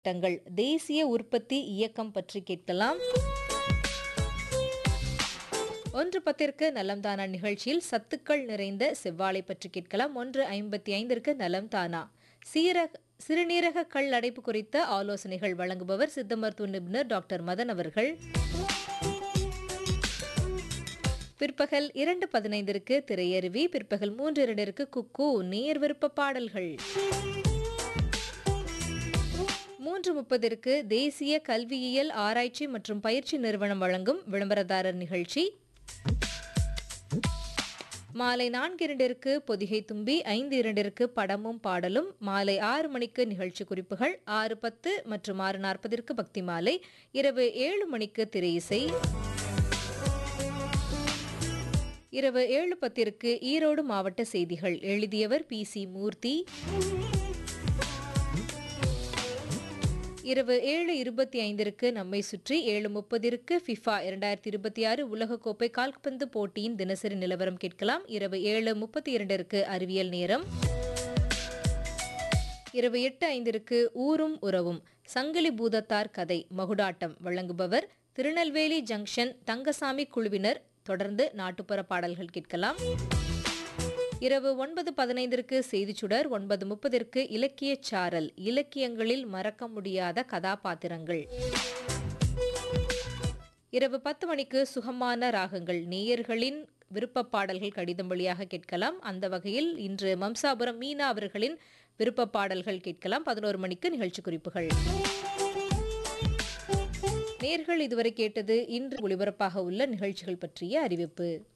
திட்டங்கள் தேசிய உற்பத்தி இயக்கம் பற்றி கேட்கலாம் ஒன்று பத்திற்கு நலம் தானா நிகழ்ச்சியில் சத்துக்கள் நிறைந்த செவ்வாழை பற்றி கேட்கலாம் ஒன்று ஐம்பத்தி ஐந்திற்கு நலம் தானா சீரக சிறுநீரக கல் அடைப்பு குறித்த ஆலோசனைகள் வழங்குபவர் சித்த மருத்துவ நிபுணர் டாக்டர் மதன் அவர்கள் பிற்பகல் இரண்டு பதினைந்திற்கு திரையருவி பிற்பகல் மூன்று இரண்டிற்கு குக்கு நேர் விருப்ப பாடல்கள் மூன்று முப்பதிற்கு தேசிய கல்வியியல் ஆராய்ச்சி மற்றும் பயிற்சி நிறுவனம் வழங்கும் விளம்பரதாரர் நிகழ்ச்சி மாலை நான்கு இரண்டிற்கு பொதிகை தும்பி ஐந்து இரண்டிற்கு படமும் பாடலும் மாலை ஆறு மணிக்கு நிகழ்ச்சி குறிப்புகள் ஆறு பத்து மற்றும் ஆறு நாற்பதிற்கு பக்தி மாலை இரவு ஏழு மணிக்கு திரை இசை இரவு ஏழு பத்திற்கு ஈரோடு மாவட்ட செய்திகள் எழுதியவர் பி சி மூர்த்தி இரவு ஏழு இருபத்தி ஐந்திற்கு நம்மை சுற்றி ஏழு முப்பதிற்கு ஃபிஃபா இரண்டாயிரத்தி இருபத்தி ஆறு உலகக்கோப்பை கால்பந்து போட்டியின் தினசரி நிலவரம் கேட்கலாம் இரவு ஏழு முப்பத்தி இரண்டிற்கு அறிவியல் நேரம் இரவு எட்டு ஐந்திற்கு ஊரும் உறவும் சங்கிலி பூதத்தார் கதை மகுடாட்டம் வழங்குபவர் திருநெல்வேலி ஜங்ஷன் தங்கசாமி குழுவினர் தொடர்ந்து நாட்டுப்புற பாடல்கள் கேட்கலாம் இரவு ஒன்பது பதினைந்திற்கு செய்திச்சுடர் ஒன்பது முப்பதிற்கு இலக்கிய சாரல் இலக்கியங்களில் மறக்க முடியாத கதாபாத்திரங்கள் இரவு பத்து மணிக்கு சுகமான ராகங்கள் நேயர்களின் விருப்ப பாடல்கள் கடிதம் வழியாக கேட்கலாம் அந்த வகையில் இன்று மம்சாபுரம் மீனா அவர்களின் விருப்ப பாடல்கள் கேட்கலாம் பதினோரு மணிக்கு நிகழ்ச்சி குறிப்புகள் நேர்கள் இதுவரை கேட்டது இன்று ஒளிபரப்பாக உள்ள நிகழ்ச்சிகள் பற்றிய அறிவிப்பு